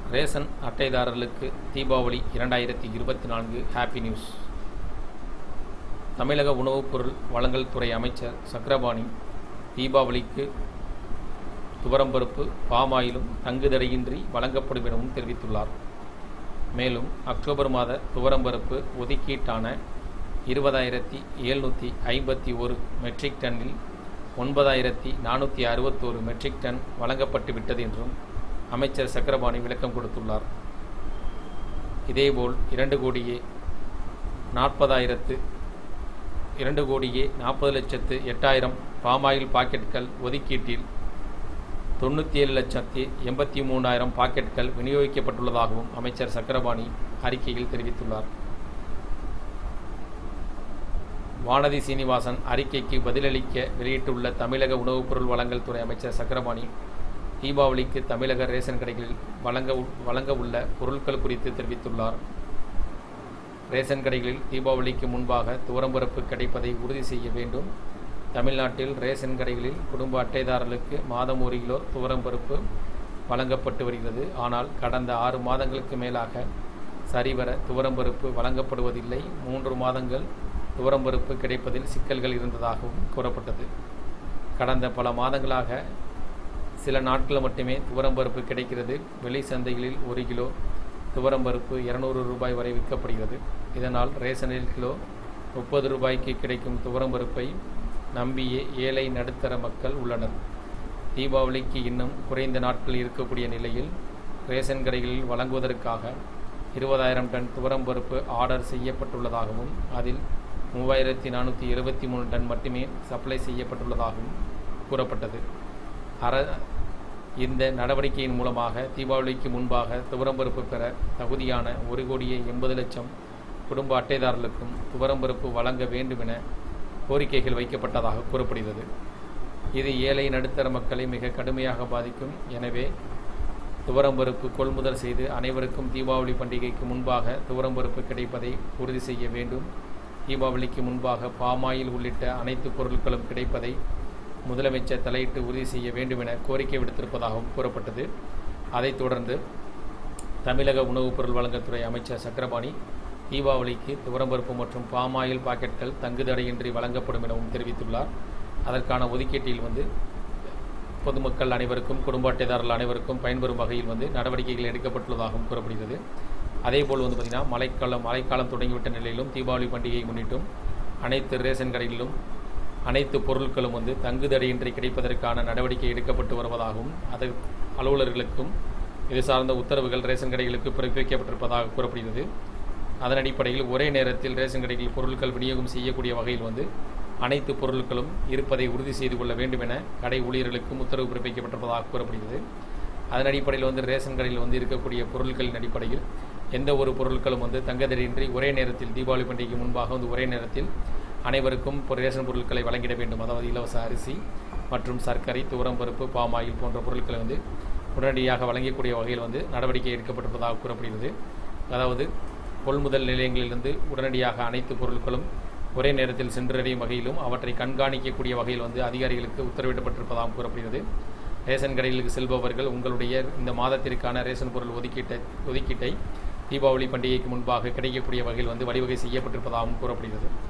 ration அட்டைதாரர்களுக்கு தீபாவளி இரண்டாயிரத்தி இருபத்தி நான்கு ஹாப்பி நியூஸ் தமிழக உணவுப் பொருள் வழங்கல் துறை அமைச்சர் சக்கரபாணி தீபாவளிக்கு துவரம்பருப்பு பாமாயிலும் தங்குதடையின்றி வழங்கப்படும் எனவும் தெரிவித்துள்ளார் மேலும் அக்டோபர் மாத துவரம்பருப்பு ஒதுக்கீட்டான இருபதாயிரத்தி எழுநூற்றி ஐம்பத்தி ஒரு மெட்ரிக் டன்னில் ஒன்பதாயிரத்தி நானூற்றி அறுபத்தோரு மெட்ரிக் டன் வழங்கப்பட்டு விட்டது என்றும் அமைச்சர் சக்கரபாணி விளக்கம் கொடுத்துள்ளார் இதேபோல் இரண்டு கோடியே நாற்பதாயிரத்து இரண்டு கோடியே நாற்பது லட்சத்து எட்டாயிரம் பாமாயில் பாக்கெட்டுகள் ஒதுக்கீட்டில் தொண்ணூற்றி ஏழு லட்சத்தி எண்பத்தி மூணாயிரம் பாக்கெட்டுகள் விநியோகிக்கப்பட்டுள்ளதாகவும் அமைச்சர் சக்கரபாணி அறிக்கையில் தெரிவித்துள்ளார் வானதி சீனிவாசன் அறிக்கைக்கு பதிலளிக்க வெளியிட்டுள்ள தமிழக உணவுப் பொருள் வழங்கல் துறை அமைச்சர் சக்கரபாணி தீபாவளிக்கு தமிழக ரேஷன் கடைகளில் வழங்க வழங்க உள்ள பொருட்கள் குறித்து தெரிவித்துள்ளார் ரேஷன் கடைகளில் தீபாவளிக்கு முன்பாக துவரம்பருப்பு கிடைப்பதை உறுதி செய்ய வேண்டும் தமிழ்நாட்டில் ரேஷன் கடைகளில் குடும்ப அட்டைதாரர்களுக்கு மாதம் ஒரு கிலோ துவரம்பருப்பு வழங்கப்பட்டு வருகிறது ஆனால் கடந்த ஆறு மாதங்களுக்கு மேலாக சரிவர துவரம்பருப்பு வழங்கப்படுவதில்லை மூன்று மாதங்கள் துவரம்பருப்பு கிடைப்பதில் சிக்கல்கள் இருந்ததாகவும் கூறப்பட்டது கடந்த பல மாதங்களாக சில நாட்கள் மட்டுமே துவரம்பருப்பு கிடைக்கிறது வெளி சந்தைகளில் ஒரு கிலோ துவரம்பருப்பு இருநூறு ரூபாய் வரை விற்கப்படுகிறது இதனால் ரேஷனில் கிலோ முப்பது ரூபாய்க்கு கிடைக்கும் துவரம்பருப்பை நம்பியே ஏழை நடுத்தர மக்கள் உள்ளனர் தீபாவளிக்கு இன்னும் குறைந்த நாட்கள் இருக்கக்கூடிய நிலையில் ரேஷன் கடைகளில் வழங்குவதற்காக இருபதாயிரம் டன் துவரம்பருப்பு ஆர்டர் செய்யப்பட்டுள்ளதாகவும் அதில் மூவாயிரத்தி நானூற்றி இருபத்தி மூணு டன் மட்டுமே சப்ளை செய்யப்பட்டுள்ளதாகவும் கூறப்பட்டது அர இந்த நடவடிக்கையின் மூலமாக தீபாவளிக்கு முன்பாக துவரம்பருப்பு பெற தகுதியான ஒரு கோடியே எண்பது லட்சம் குடும்ப அட்டைதாரர்களுக்கும் துவரம்பருப்பு வழங்க வேண்டும் என கோரிக்கைகள் வைக்கப்பட்டதாக கூறப்படுகிறது இது ஏழை நடுத்தர மக்களை மிக கடுமையாக பாதிக்கும் எனவே துவரம்பருப்பு கொள்முதல் செய்து அனைவருக்கும் தீபாவளி பண்டிகைக்கு முன்பாக துவரம்பருப்பு கிடைப்பதை உறுதி செய்ய வேண்டும் தீபாவளிக்கு முன்பாக பாமாயில் உள்ளிட்ட அனைத்து பொருட்களும் கிடைப்பதை முதலமைச்சர் தலையிட்டு உறுதி செய்ய வேண்டும் என கோரிக்கை விடுத்திருப்பதாகவும் கூறப்பட்டது அதைத் தொடர்ந்து தமிழக உணவுப் பொருள் வழங்கத்துறை அமைச்சர் சக்கரபாணி தீபாவளிக்கு துவரம்பருப்பு மற்றும் பாமாயில் பாக்கெட்கள் தங்குதடையின்றி வழங்கப்படும் எனவும் தெரிவித்துள்ளார் அதற்கான ஒதுக்கீட்டில் வந்து பொதுமக்கள் அனைவருக்கும் குடும்ப அட்டைதாரர்கள் அனைவருக்கும் பயன்பெறும் வகையில் வந்து நடவடிக்கைகள் எடுக்கப்பட்டுள்ளதாகவும் கூறப்படுகிறது அதேபோல் வந்து பார்த்திங்கன்னா மழைக்காலம் மழைக்காலம் தொடங்கிவிட்ட நிலையிலும் தீபாவளி பண்டிகையை முன்னிட்டும் அனைத்து ரேஷன் கடைகளிலும் அனைத்து பொருட்களும் வந்து தங்குதடையின்றி கிடைப்பதற்கான நடவடிக்கை எடுக்கப்பட்டு வருவதாகவும் அது அலுவலர்களுக்கும் இது சார்ந்த உத்தரவுகள் ரேஷன் கடைகளுக்கு பிறப்பிக்கப்பட்டிருப்பதாக கூறப்படுகிறது அதன் அடிப்படையில் ஒரே நேரத்தில் ரேஷன் கடைகளில் பொருட்கள் விநியோகம் செய்யக்கூடிய வகையில் வந்து அனைத்து பொருட்களும் இருப்பதை உறுதி செய்து கொள்ள வேண்டும் என கடை ஊழியர்களுக்கும் உத்தரவு பிறப்பிக்கப்பட்டிருப்பதாக கூறப்படுகிறது அதன் அடிப்படையில் வந்து ரேஷன் கடையில் வந்து இருக்கக்கூடிய பொருட்களின் அடிப்படையில் எந்த ஒரு பொருட்களும் வந்து தங்கதடையின்றி ஒரே நேரத்தில் தீபாவளி பண்டிகைக்கு முன்பாக வந்து ஒரே நேரத்தில் அனைவருக்கும் ரேஷன் பொருட்களை வழங்கிட வேண்டும் அதாவது இலவச அரிசி மற்றும் சர்க்கரை துவரம்பருப்பு பாமாயில் போன்ற பொருட்களை வந்து உடனடியாக வழங்கக்கூடிய வகையில் வந்து நடவடிக்கை எடுக்கப்பட்டிருப்பதாக கூறப்படுகிறது அதாவது கொள்முதல் நிலையங்களிலிருந்து உடனடியாக அனைத்து பொருட்களும் ஒரே நேரத்தில் சென்றடையும் வகையிலும் அவற்றை கண்காணிக்கக்கூடிய வகையில் வந்து அதிகாரிகளுக்கு உத்தரவிடப்பட்டிருப்பதாகவும் கூறப்படுகிறது ரேஷன் கடைகளுக்கு செல்பவர்கள் உங்களுடைய இந்த மாதத்திற்கான ரேஷன் பொருள் ஒதுக்கீட்டை ஒதுக்கீட்டை தீபாவளி பண்டிகைக்கு முன்பாக கிடைக்கக்கூடிய வகையில் வந்து வழிவகை செய்யப்பட்டிருப்பதாகவும் கூறப்படுகிறது